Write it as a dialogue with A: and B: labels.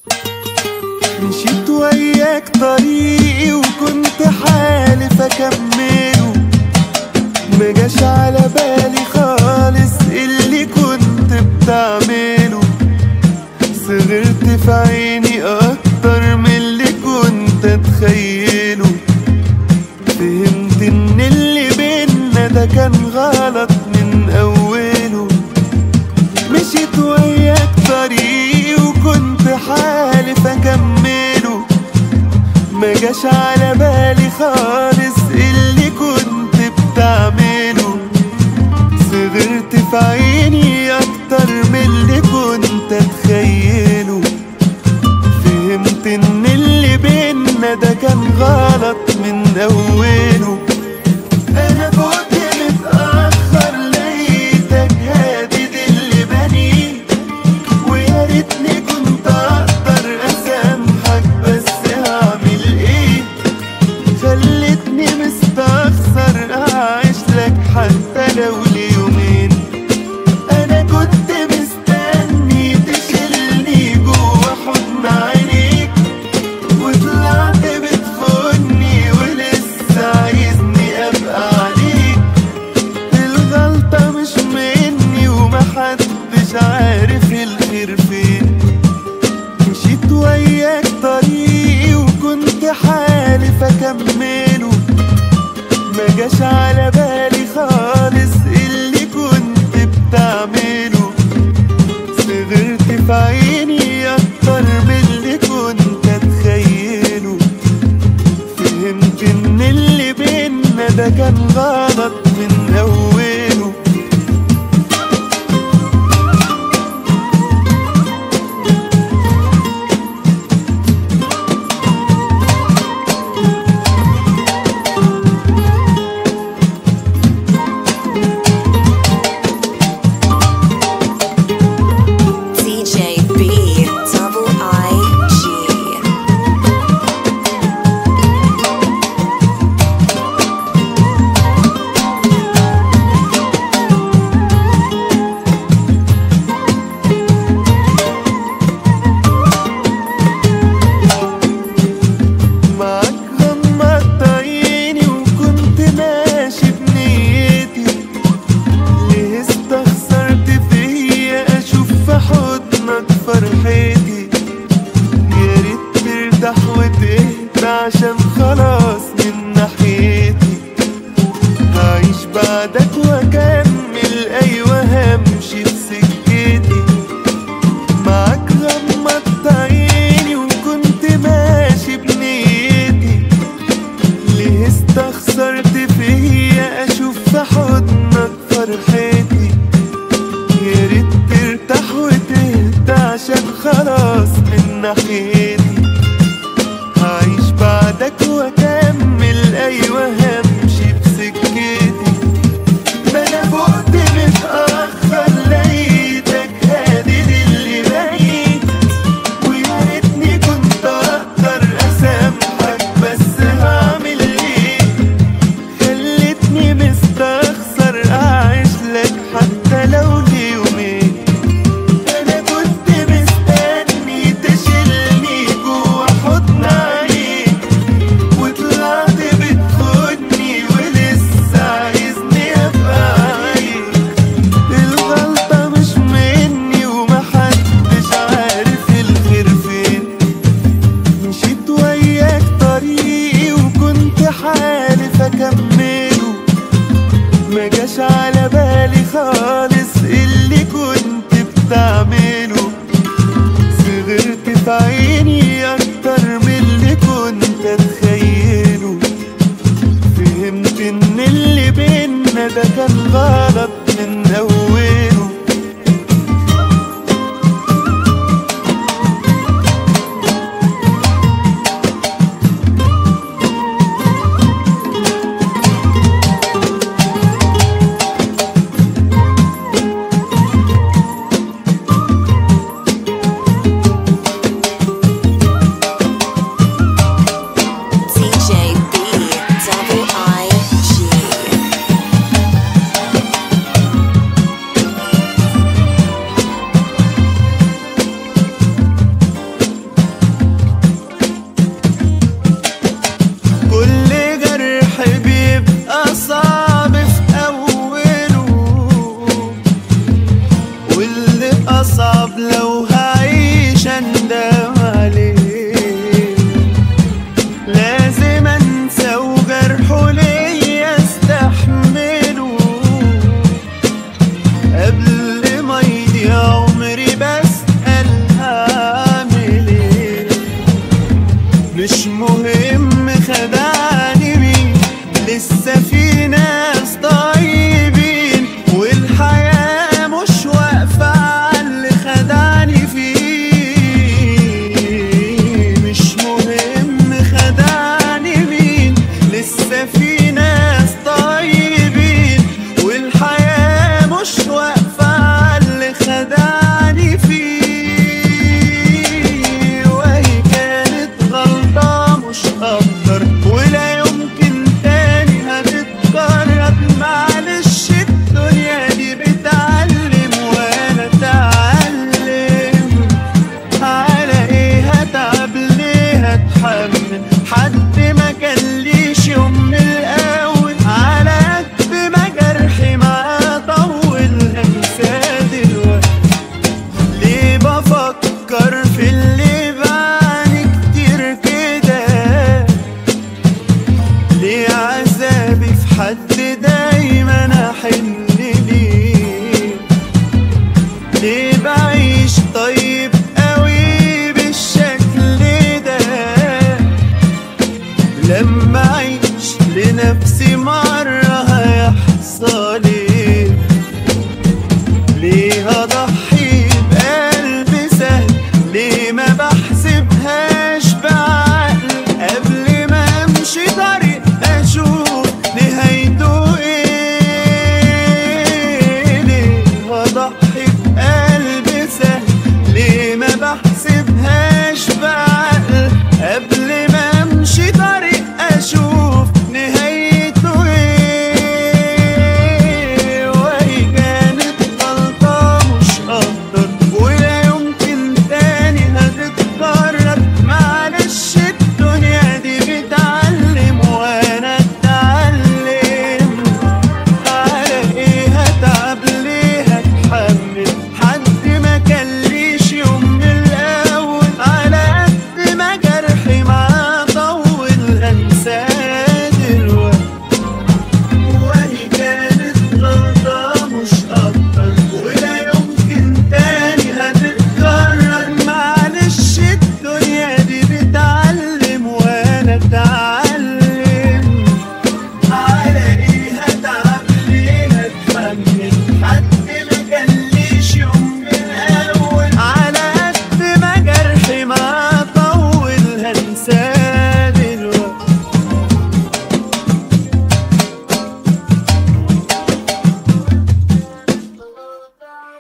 A: مشيت وياك طريقي وكنت حالف اكمله مجاش على بالي خالص اللي كنت بتعمله صغرت في عيني اكتر من اللي كنت اتخيله فهمت ان اللي بينا ده كان غلط من اوله مشيت وياك طريقي وكنت حالف اكمله ما جاش على بالي خالص اللي كنت بتعمله صغرت في عيني اكتر من اللي كنت اتخيله فهمت ان اللي بينا ده كان غلط من اوله انا كنت متاخر لقيتك هادد اللي بنيه ويا ريتني كنت اقدر اسامحك بس هعمل ايه خلتني مستخسر اعيش لك حتى لو ليومين انا كنت مستني تشيلني جوا حضن عينيك وطلعت بتخوني ولسه عايزني ابقى عليك الغلطة مش مني ومحدش عارف الخير فين مشيت وياك طريقي وكنت حالف اكمله ما جاش على بالي خالص اللي كنت بتعمله صغرت في عيني اكتر من اللي كنت اتخيله فهمت ان اللي بينا ده كان غلط من اوله
B: DJ B double I G.
A: معاك غمضت عيني وكنت ماشي بنيتي ليه استخسرت فيا اشوف في حضنك فرحتي يا ريت ترتاح وتهدى عشان خلاص من ناحيتي هعيش بعدك واكمل ايوه همشي في سكتي معاك غمضت عيني وكنت ماشي بنيتي ليه استخسرت فيا اشوف في حضنك فرحتي يا ريت ترتاح وتهدى عشان خلاص من ناحيتي هعيش بعدك واكمل ايوه همشي بسكتي ما انا فقت متاخر لقيتك هادد اللي باين ويا ريتني كنت اقدر اسامحك بس هعمل ايه خلتني مستخسر اعيش لك حتى لو ليومين انا كنت مستني تشيلني جوا حضن عينيك وطلعت بتخوني ولسه عايزني ابقى عليك الغلطة مش مني ومحدش عارف الخير فين مشيت وياك طريقي وكنت حالف اكمله ما جاش على بالي خالص اللي كنت بتعمله صغرت في عيني اكتر من اللي كنت اتخيله فهمت ان اللي بينا ده كان غلط من اوله
B: DJ B double I G.
A: اللي